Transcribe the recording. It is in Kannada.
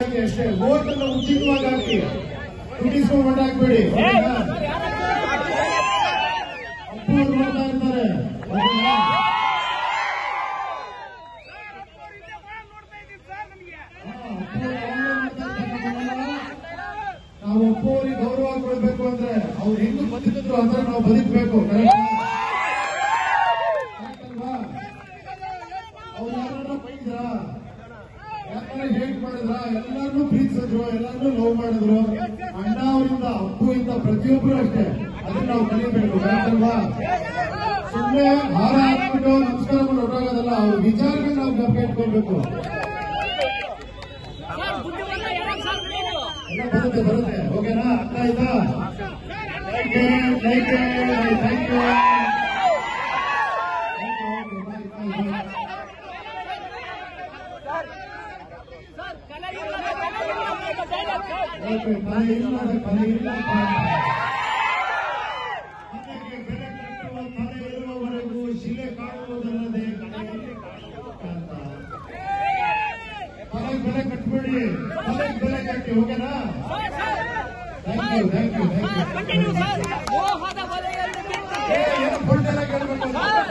ಅಷ್ಟೇ ವೋಟ್ ಅನ್ನು ಉಚಿತವಾಗಿ ಹಾಕಿ ದುಡ್ಡಿಸ್ಕೊಂಡು ಓಟ್ ಹಾಕ್ಬೇಡಿ ಹೌದಾ? ಅಪ್ಪು ಅವ್ರು ನೋಡ್ತಾ ಇರ್ತಾರೆ ಹೌದಾ? ನಾವು ಒಪ್ಪುವವರಿಗೆ ಗೌರವ ಕೊಡಬೇಕು ಅಂದ್ರೆ ಅವ್ರು ಹೆಂಗ್ ಬದುಕಿದ್ರು ಅಂದ್ರೆ ನಾವು ಬದುಕಬೇಕು ಅವ್ರು ಯಾರನ್ನ ಬೈದ್ರಾ ಯಾಕಂದ್ರೆ ಹೇಟ್ ಮಾಡಿದ್ರ ಎಲ್ಲಾರನ್ನೂ ಪ್ರೀತಿಸಿದ್ರು ಎಲ್ಲಾರನ್ನೂ ಲವ್ ಮಾಡಿದ್ರು ಅಣ್ಣ ಅವರಿಂದ ಅಪ್ಪು ಇಂದ ಪ್ರತಿಯೊಬ್ಬರು ಅಷ್ಟೇ ಅದನ್ನ ನಾವು ಕಲಿಬೇಕು ಯಾಕಲ್ವಾ ಸುಮ್ಮನೆ ಹಾರ ಹಾಕ್ಬಿಟ್ಟು ನಮಸ್ಕಾರ ಮಾಡಿ ಹೊರಟೋಗೋದಲ್ಲ ಅವ್ರ ವಿಚಾರಗಳನ್ನ ನಾವು ಗಮನ ಇಟ್ಕೊಳ್ಬೇಕು ಎಲ್ಲ ಬರುತ್ತೆ ಬರುತ್ತೆ ಓಕೆನಾ ಅರ್ಥ ಆಯ್ತಾ thank you thank you thank you okay ಕಲೆ ಇಲ್ಲ ಕಲೆ ಇಲ್ಲ ಮನೆಗೆ ಬೆಲೆ ಕಟ್ಟುವ ತಲೆ ಇರುವವರೆಗೂ ಶಿಲೆ ಕಾಣುವುದಲ್ಲದೆ ಕಲೆಯಲ್ಲಿ ಕಾಣುವುದಂತ ತಲೆಗೆ ಬೆಲೆ ಕಟ್ಬೇಡಿ ತಲೆಗೆ ಬೆಲೆ ಕಟ್ಟಿ ಓಕೆನಾ thank you thank you thank you ಮೋಹದ ಬಲೆಯಲ್ಲಿ ಬಿದ್ದು ಏನು ಫುಡ್ ಎಲ್ಲ ಕೇಳಬೇಕು